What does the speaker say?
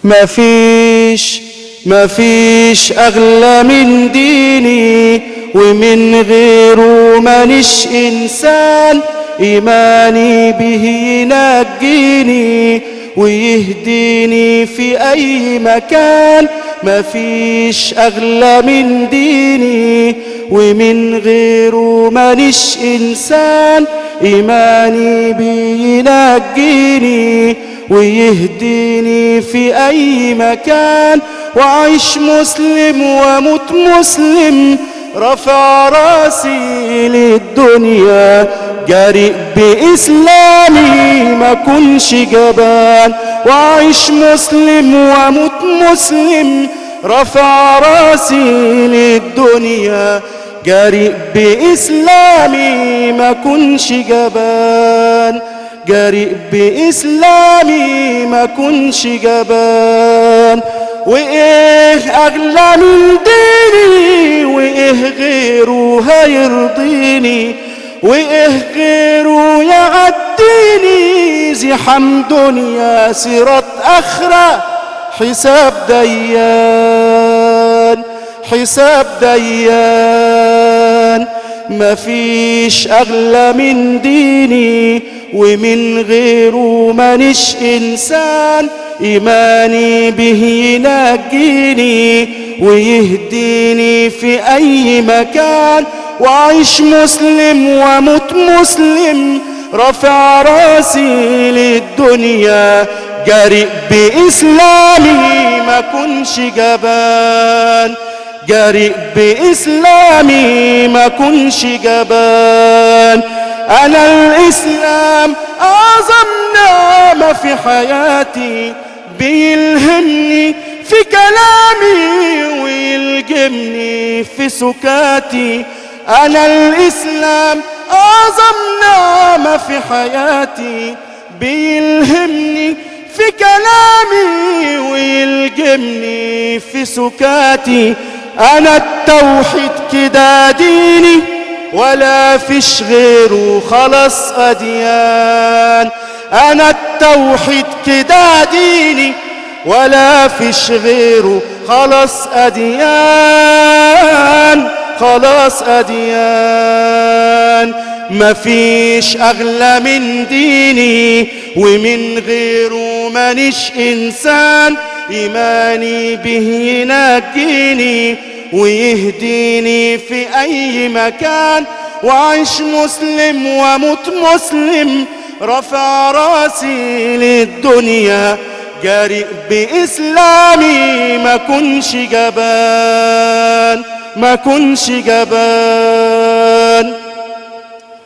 مفيش مفيش أغلى من ديني ومن غيره مانيش إنسان إيماني به ينجيني ويهديني في أي مكان مفيش أغلى من ديني ومن غيره مانيش إنسان إيماني بينجيني ويهديني في أي مكان وعيش مسلم ومت مسلم رفع راسي للدنيا جريء بإسلامي ما كنش جبان وعيش مسلم ومت مسلم رفع راسي للدنيا جريء بإسلامي ما كنش جبان جريء بإسلامي ما كنش جبان وإيه أغلى من ديني وإيه غيره هيرضيني وإيه غيره يعديني زحام دنيا صراط آخرة حساب ديان حساب ديان مفيش أغلى من ديني ومن غيره مانيش إنسان إيماني به ينجيني ويهديني في أي مكان وعيش مسلم ومت مسلم رفع راسي للدنيا جريء بإسلامي ما كنش جبان جريء بإسلامي ما كنش جبان أنا الإسلام أعظم نعمة في حياتي بيلهمني في كلامي ويلجمني في سكاتي أنا الإسلام أعظم نعمة في حياتي بيلهمني في كلامي ويلجمني في سكاتي أنا التوحيد كده ديني ولا فيش غيره خلاص أديان أنا التوحيد كده ديني ولا فيش غيره خلاص أديان خلاص أديان مفيش أغلى من ديني ومن غيره مانيش إنسان إيماني به ينجيني ويهديني في أي مكان وعيش مسلم ومت مسلم رفع راسي للدنيا جريء بإسلامي ما كنش جبان ما كنش جبان